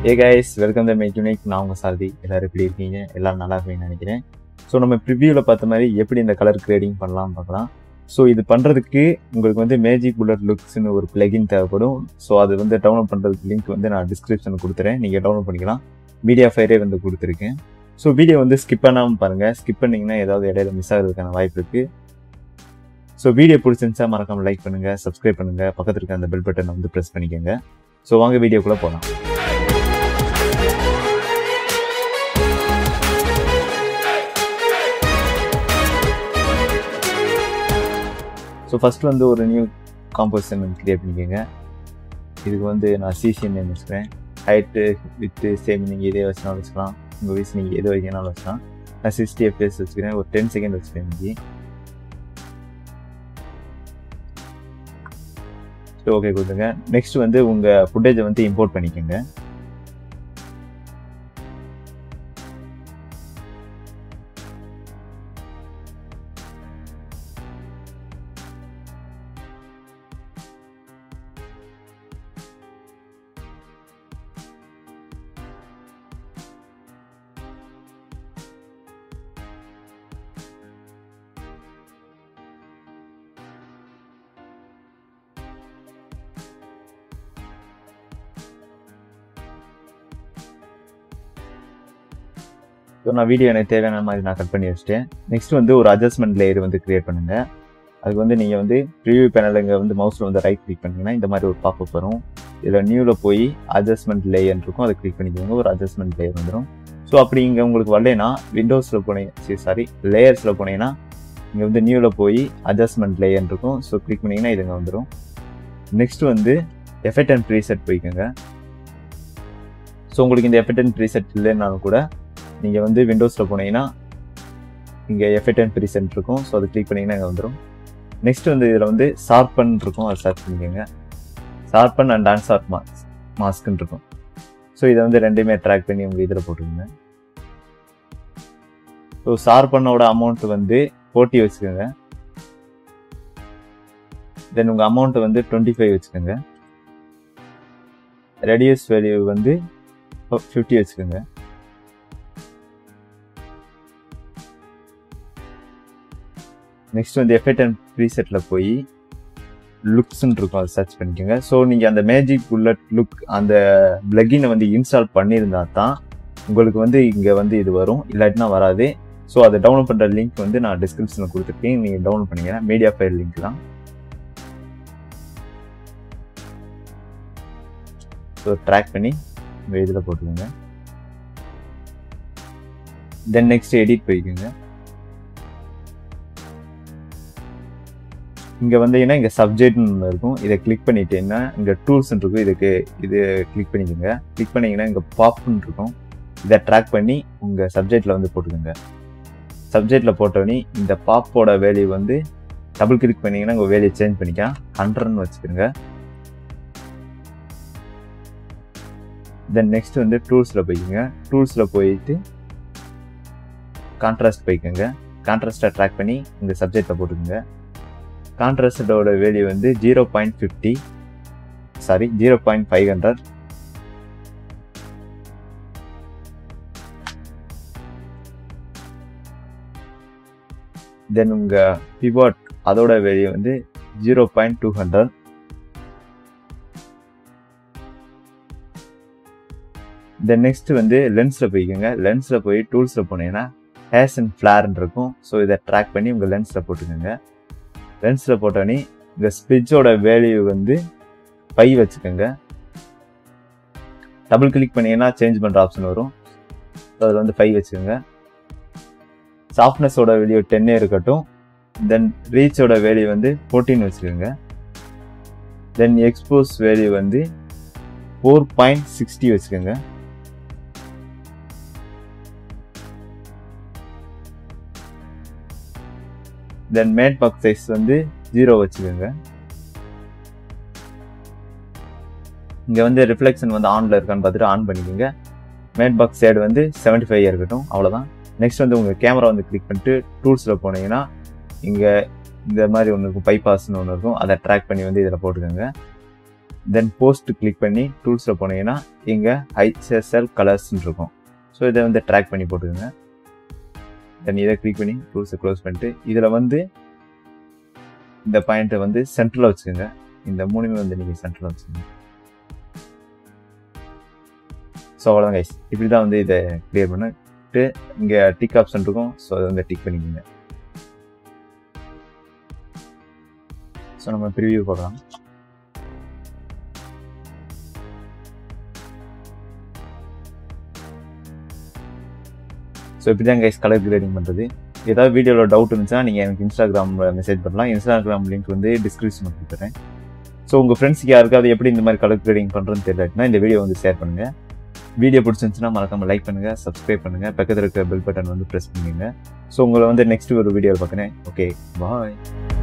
A guys welcome the make unique நான் உங்கள் சாரதி எல்லாரும் எப்படி இருக்கீங்க எல்லாரும் நல்லா இருப்பீங்கன்னு நினைக்கிறேன் ஸோ நம்ம ப்ரிவியூவில் பார்த்த மாதிரி எப்படி இந்த கலர் கிரேடிங் பண்ணலாம் பார்க்கலாம் ஸோ இது பண்ணுறதுக்கு உங்களுக்கு வந்து மேஜிக் புல்லட் லுக்ஸ்னு ஒரு பிளகின் தேவைப்படும் ஸோ அது வந்து டவுன்லோட் பண்ணுறதுக்கு லிங்க் வந்து நான் டிஸ்கிரிப்ஷனில் கொடுத்துறேன் நீங்கள் டவுன்லோட் பண்ணிக்கலாம் மீடியா ஃபைரே வந்து கொடுத்துருக்கேன் ஸோ வீடியோ வந்து ஸ்கிப் பண்ணாமல் பாருங்கள் ஸ்கிப் பண்ணிங்கன்னா ஏதாவது இடையில மிஸ் ஆகிறதுக்கான வாய்ப்பு இருக்குது ஸோ வீடியோ பிடிச்சிருந்துச்சா மறக்காமல் லைக் பண்ணுங்கள் சப்ஸ்கிரைப் பண்ணுங்கள் பக்கத்தில் இருக்க அந்த பெல் பட்டனை வந்து ப்ரெஸ் பண்ணிக்கோங்க ஸோ வாங்க வீடியோக்குள்ளே போகலாம் ஸோ ஃபஸ்ட்டு வந்து ஒரு நியூ காம்போசிஷன் கிரியேட் பண்ணிக்கோங்க இதுக்கு வந்து நான் சிசிஎன் நேம் வச்சுக்கிறேன் ஹைட்டு வித்து சேம் நீங்கள் இதே வச்சுனாலும் வச்சுக்கலாம் உங்கள் வயசு நீங்கள் எது வைக்கனாலும் வச்சுக்கலாம் நான் சிக்ஸ்டி எஃப்எஸ் வச்சுக்கிறேன் ஒரு டென் செகண்ட் வச்சுக்கிறேன் இன்னைக்கு ஸோ ஓகே கொடுத்துங்க நெக்ஸ்ட் வந்து உங்கள் ஃபுட்டேஜை வந்து இம்போர்ட் பண்ணிக்கோங்க ஸோ நான் வீடியோ எனக்கு தேவையான மாதிரி நான் கட் பண்ணி வச்சுட்டேன் நெக்ஸ்ட் வந்து ஒரு அட்ஜஸ்ட்மெண்ட் லேயர் வந்து கிரியேட் பண்ணுங்க அதுக்கு வந்து நீங்கள் வந்து ப்ரிவியூ பேனல் இங்கே வந்து மவுஸில் வந்து ரைட் கிளிக் பண்ணிங்கன்னா இந்த மாதிரி ஒரு பாப்பப் வரும் இதில் நியூவில் போய் அட்ஜஸ்ட்மெண்ட் லேயர் இருக்கும் அதை கிளிக் பண்ணிக்கோங்க ஒரு அட்ஜஸ்ட்மெண்ட் லேயர் வந்துடும் ஸோ அப்படி இங்கே உங்களுக்கு வரலைன்னா விண்டோஸில் போனீங்க சரி சாரி லேயர்ஸில் போனீங்கன்னா இங்கே வந்து நியூவில் போய் அட்ஜஸ்ட்மெண்ட் லேயர் இருக்கும் ஸோ கிளிக் பண்ணிங்கன்னா இதுங்க வந்துடும் நெக்ஸ்ட் வந்து எஃபெக்ட் அண்ட் ப்ரீசெட் போய்க்கோங்க ஸோ உங்களுக்கு இந்த எஃபெக்ட் அண்ட் ப்ரீசெட் இல்லைன்னாலும் கூட நீங்கள் வந்து விண்டோஸில் போனீங்கன்னா இங்கே எஃபெக்ட் அண்ட் ப்ரீசென்ட் இருக்கும் ஸோ அதை கிளிக் பண்ணிங்கன்னா இங்கே வந்துடும் நெக்ஸ்ட் வந்து இதில் வந்து ஷார்பன் இருக்கும் அதை சர்ச் பண்ணிக்கோங்க ஷார்பன் அண்ட் அன்ஷார்ப் மாஸ்க் மாஸ்க்குன்னு இருக்கும் ஸோ இதை வந்து ரெண்டையுமே ட்ராக் பண்ணி உங்கள் இதில் போட்டுக்கோங்க ஸோ ஷார்பனோட அமௌண்ட் வந்து ஃபோர்ட்டி வச்சுக்கோங்க தென் உங்கள் அமௌண்ட்டை வந்து டுவெண்ட்டி ஃபைவ் வச்சுக்கோங்க ரெடியூஸ் வேல்யூ வந்து ஃபிஃப்டி வச்சுக்கோங்க நெக்ஸ்ட் வந்து எஃபெக்ட் அண்ட் ப்ரீசெட்டில் போய் லுக்ஸ்ன்னு இருக்கும் அதை சர்ச் பண்ணிக்கோங்க ஸோ நீங்கள் அந்த மேஜிக் புல்லட் லுக் அந்த பிளக்கினை வந்து இன்ஸ்டால் பண்ணியிருந்தா தான் உங்களுக்கு வந்து இங்கே வந்து இது வரும் இல்லாட்டினா வராது ஸோ அதை டவுன்லோட் பண்ணுற லிங்க் வந்து நான் டிஸ்கிரிப்ஷனில் கொடுத்துருக்கேன் நீங்கள் டவுன்லோட் பண்ணிங்கன்னா மீடியா ஃபைல் லிங்க் தான் ஸோ ட்ராக் பண்ணி உங்கள் இதில் போட்டுக்கோங்க தென் நெக்ஸ்ட் எடிட் போய்க்குங்க இங்கே வந்தீங்கன்னா இங்கே சப்ஜெக்ட்னு ஒன்று இருக்கும் இதை கிளிக் பண்ணிட்டீங்கன்னா இங்கே டூல்ஸ் இருக்கும் இதுக்கு இது கிளிக் பண்ணிக்கோங்க கிளிக் பண்ணிங்கன்னா இங்கே பாப்னு இருக்கும் இதை ட்ராக் பண்ணி உங்கள் சப்ஜெக்டில் வந்து போட்டுக்கோங்க சப்ஜெக்டில் போட்டோடனே இந்த பாப்போட வேல்யூ வந்து டபுள் கிளிக் பண்ணிங்கன்னா உங்கள் வேல்யூ சேஞ்ச் பண்ணிக்கலாம் ஹண்ட்ரட்னு வச்சுக்கோங்க தென் நெக்ஸ்ட் வந்து டூல்ஸில் போய்க்குங்க டூல்ஸில் போயிட்டு கான்ட்ராஸ்ட் போய்க்கோங்க கான்ட்ராஸ்ட்டை ட்ராக் பண்ணி இந்த சப்ஜெக்டில் போட்டுக்கோங்க கான்ட்ராஸ்டோட வேல்யூ வந்து zero point fifty sorry zero point five hundred then உங்கள் பிவாட் அதோட வேல்யூ வந்து zero point two hundred then next வந்து லென்ஸில் போய்க்கோங்க லென்ஸில் போய் டூல்ஸில் போனீங்கன்னா ஹேஸ் அண்ட் ஃப்ளார்ன்னு இருக்கும் ஸோ இதை ட்ராக் பண்ணி உங்கள் லென்ஸில் போட்டுக்கோங்க லென்ஸில் போட்டோன்னே இந்த ஸ்பிட்சோட வேல்யூ வந்து ஃபைவ் வச்சுக்கோங்க டபுள் கிளிக் பண்ணிங்கன்னா சேஞ்ச் பண்ணுற ஆப்ஷன் வரும் ஸோ அதில் வந்து ஃபைவ் வச்சுக்கோங்க சாஃப்ட்னஸோட வேல்யூ டென்னே இருக்கட்டும் தென் ரீச்சோட வேல்யூ வந்து ஃபோர்டீன் வச்சுக்கோங்க தென் எக்ஸ்போஸ் வேல்யூ வந்து ஃபோர் பாயிண்ட் சிக்ஸ்டி வச்சுக்கோங்க தென் மேட் பாக்ஸ் சைஸ் வந்து ஜீரோ வச்சுக்கோங்க இங்கே வந்து ரிஃப்ளெக்ஷன் வந்து ஆனில் இருக்கான்னு பார்த்துட்டு ஆன் பண்ணிக்கோங்க மேட் பாக்ஸ் சைடு வந்து செவன்ட்டி ஃபைவ் இருக்கட்டும் அவ்வளோதான் நெக்ஸ்ட் வந்து உங்கள் கேமரா வந்து கிளிக் பண்ணிட்டு டூல்ஸில் போனீங்கன்னா இங்கே இந்த மாதிரி ஒன்று இருக்கும் பைபாஸ்னு ஒன்று இருக்கும் அதை ட்ராக் பண்ணி வந்து இதில் போட்டுக்கோங்க தென் போஸ்ட் கிளிக் பண்ணி டூல்ஸில் போனீங்கன்னா இங்கே ஹைச்எஸ்எல் கலர்ஸ்ன்னு இருக்கும் ஸோ இதை வந்து ட்ராக் பண்ணி போட்டுக்கோங்க தென் இதை கிளிக் பண்ணி டூல்ஸை க்ளோஸ் பண்ணிட்டு இதில் வந்து இந்த பாயிண்ட்டை வந்து சென்டரில் வச்சுக்கோங்க இந்த மூணுமே வந்து நீங்கள் சென்டரில் வச்சுக்கோங்க ஸோ அவ்வளோதான் கைஸ் இப்படி தான் வந்து இதை கிளியர் பண்ணிட்டு இங்கே டிக் ஆப்ஷன் இருக்கும் ஸோ அதை வந்து டிக் பண்ணிக்கோங்க ஸோ நம்ம ப்ரிவியூ பார்க்கலாம் ஸோ இப்படி தான் கைஸ் கலர் கிரேடிங் பண்ணுறது ஏதாவது வீடியோவில் டவுட் இருந்துச்சுன்னா நீங்கள் எனக்கு இன்ஸ்டாகிராமில் மெசேஜ் பண்ணலாம் இன்ஸ்டாகிராம் லிங்க் வந்து டிஸ்கிரிப்ஷன் கொடுத்துறேன் ஸோ உங்கள் ஃப்ரெண்ட்ஸுக்கு யாருக்காவது எப்படி இந்த மாதிரி கலர் கிரேடிங் பண்ணுறதுன்னு தெரியலனா இந்த வீடியோ வந்து ஷேர் பண்ணுங்கள் வீடியோ பிடிச்சிருந்துச்சுன்னா மறக்காம லைக் பண்ணுங்கள் சப்ஸ்கிரைப் பண்ணுங்கள் பக்கத்தில் இருக்க பெல் பட்டன் வந்து ப்ரெஸ் பண்ணுங்க ஸோ உங்களை வந்து நெக்ஸ்ட் ஒரு வீடியோவில் பார்க்குறேன் ஓகே பாய்